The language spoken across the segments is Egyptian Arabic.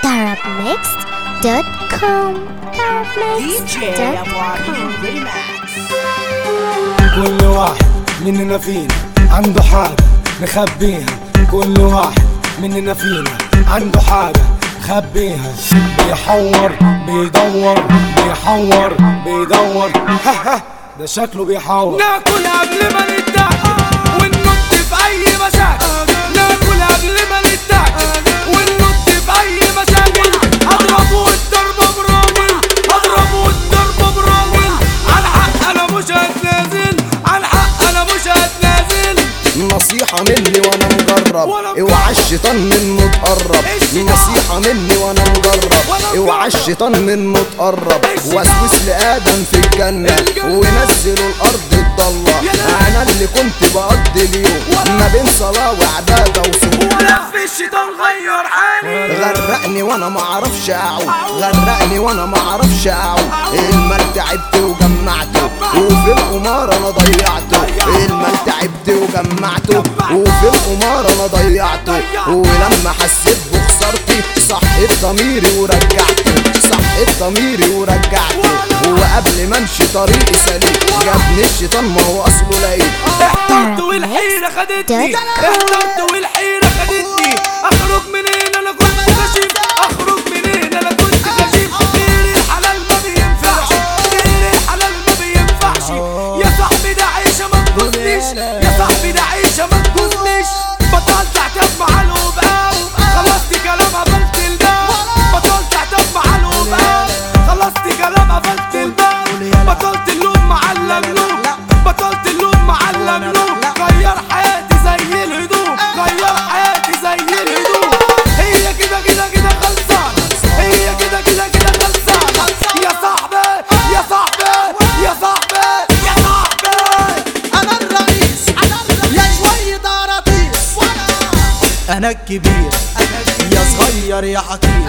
Darabmixed.com Darabmixed.com كل واحد مننا فينا عنده حاجة مخبيها كل واحد مننا فينا عنده حاجة مخبيها بيحور بيدور بيحور بيدور ها ها ده شكله بيحور ناكل قبل ما نتاكل وننط في اي مشاكل ناكل قبل ما نتاكل وننط في اي مشاكل اضربه الضرب براول اضربه الضرب براول على حق انا مش هتنازل على حق انا مش هتنازل نصيحة مني وانا مجرب اوعى الشيطان منه تقرب نصيحة مني وانا مجرب اوعى الشيطان منه تقرب وسوس لآدم في الجنة ونزلوا الأرض الضلة أنا اللي كنت بقضي اليوم ما بين صلاة وعبادة وسجود ولف الشيطان غير حالي غرقني وانا معرفش اعوم غرقني وانا معرفش اعوم المال تعبت وجمعته وفي القمار انا ضيعته المال تعبت وجمعته وفي القمار انا ضيعته ولما حسيت بخسارتي صحيت ضميري ورجعته صحيت ضميري ورجعته وقبل ما امشي طريقي سليم جابني الشيطان ما هو اصله لقيت احترت والحيرة خدتني احترت والحيرة خدتني اخرج منين انا كنت غشيم اخرج منين انا كنت غشيم غير الحلال ما بينفعش غير الحلال ما بينفعش يا صاحبي ده عيشة ما تجوزنيش يا صاحبي ده عيشة ما تجوزنيش بطلت اعتب مع الوبقاء خلصت كلام قفلت الباب بطلت اعتب مع الوبقاء خلصت كلام قفلت الباب بطلت اللوم معلم لوم بطلت اللوم معلم لوم غير حياتي زي الهدوم غير حياتي زي الهدوم هي كده كده كده خلصانة هي كده كده كده خلصانة يا صاحبي يا صاحبي يا صاحبي يا صاحبي انا الرئيس يا شوية قراطيس انا الكبير يا صغير يا حكيم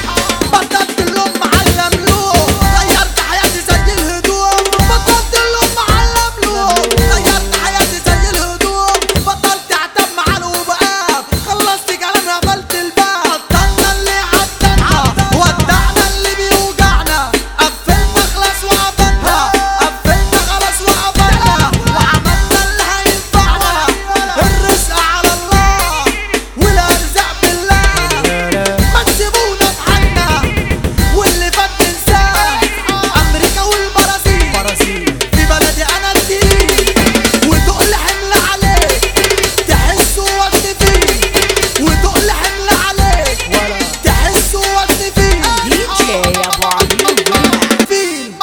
بطلت اللوم معلم لوم غيرت حياتي زي الهدوم بطلت اللوم معلم لوم غيرت حياتي زي الهدوم بطلت اعتب مع الوبقات خلصت كلام قفلت الباب بطلنا اللي عدنا ودعنا اللي بيوجعنا قفلنا خلاص وقفلنا قفلنا خلاص وقفلنا وعملنا اللي هينفعنا الرزق على الله والارزاق بالله ما تسيبونا في حالنا واللي فات ننساه امريكا والبرازيل في بلدي انا الدين وتقول حمل عليك تحس وزن فيه وتقول حمل عليك تحس وزن فيه فين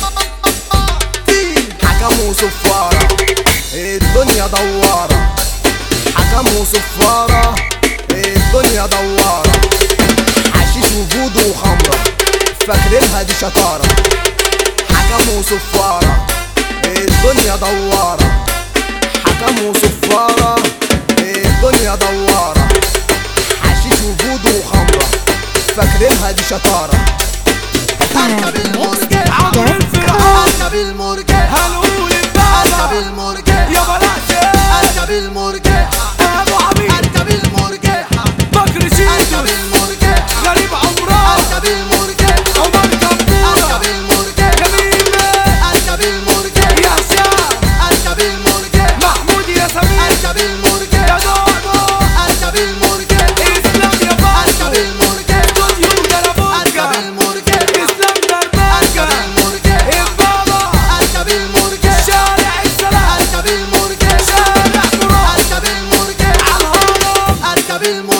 فين حكم وصفارة الدنيا دوارة حكم وصفارة الدنيا دوارة حشيش وجود وخمرة فاكرينها دي شطارة حكم وصفارة الدنيا دوارة حكم وصفارة الدنيا دوارة حشيش وجود وخمرة فاكرينها دي شطارة اركب المرجع Darabmixed.com اركب المرجع هنقول اركب البابا المرجع يا بلاش اركب المرجع ابو عبيد اركب المرجع بكر اركب شيتوس المرجع غريب عمران اركب المرجع عمر كبورة اركب المرجع جميل اركب المرجع يا هشام اركب المرجع محمود يا سمير اركب المرجع يا دودو اركب المرجع اسلام يا اركب فاطمة المرجع استوديو جلابوكا اركب المرجع اسلام اركب دربكة المرجع البابا اركب المرجع شارع السلام اركب المرجع شارع مراد اركب المرجع على الهرم اركب المرجع